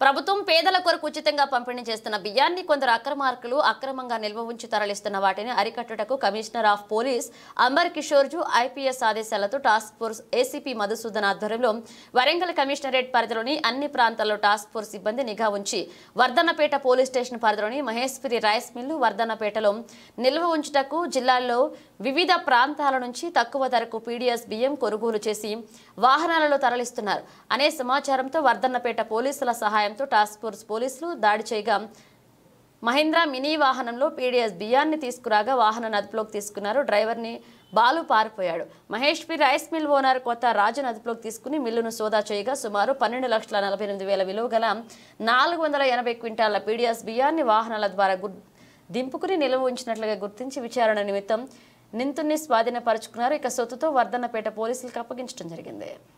ప్రభుత్వం పేదల కొరకు ఉచితంగా పంపిణీ చేస్తున్న బియ్యాన్ని కొందరు అక్రమార్కులు అక్రమంగా నిల్వ ఉంచి తరలిస్తున్న వాటిని అరికట్టుటకు commissioner of police Amber Kishore Jha IPS ఆదేశాలతో టాస్క్ ఫోర్స్ ఏసీపీ మధుసూదన్ ఆధ్వర్యంలో వరంగల్ కమిషనరేట్ పరిధిలోని అన్ని ప్రాంతాల్లో టాస్క్ ఫోర్స్ సిబ్బంది నిఘా ఉంచి వర్ధన్నపేట పోలీస్ స్టేషన్ పరిధిలోని మహేశ్వరి రైస్ మిల్లు వర్ధన్నపేటలో నిల్వ ఉంచుటకు జిల్లాల్లో వివిధ ప్రాంతాల నుంచి తక్కువ ధరకు పీడీఎస్ బియ్యం కొనుగోలు చేసి వాహనాలలో తరలిస్తున్నారు అనే సమాచారంతో వర్ధన్నపేట పోలీసుల సహాయంతో టాస్క్ ఫోర్స్ పోలీసులు దాడి చేయగా మహేంద్ర మినీ వాహనంలో పీడీఎస్ బియ్యాన్ని తీసుకురాగా వాహనం అదుపులోకి తీసుకున్నారు డ్రైవర్ని బాలు పారిపోయాడు మహేష్పి రైస్ మిల్ ఓనర్ కొత్త రాజన్ అదుపులోకి తీసుకుని మిల్లును సోదా చేయగా సుమారు పన్నెండు లక్షల నలభై ఎనిమిది వేల విలువ గల నాలుగు వందల ఎనభై క్వింటాల పీడీఎస్ బియ్యాన్ని వాహనాల ద్వారా గు దింపుకుని నిల్వ ఉంచినట్లుగా గుర్తించి విచారణ నిమిత్తం నింతుణ్ణి స్వాధీనపరుచుకున్నారు ఇక సొత్తుతో వర్ధన్నపేట పోలీసులకు అప్పగించడం జరిగింది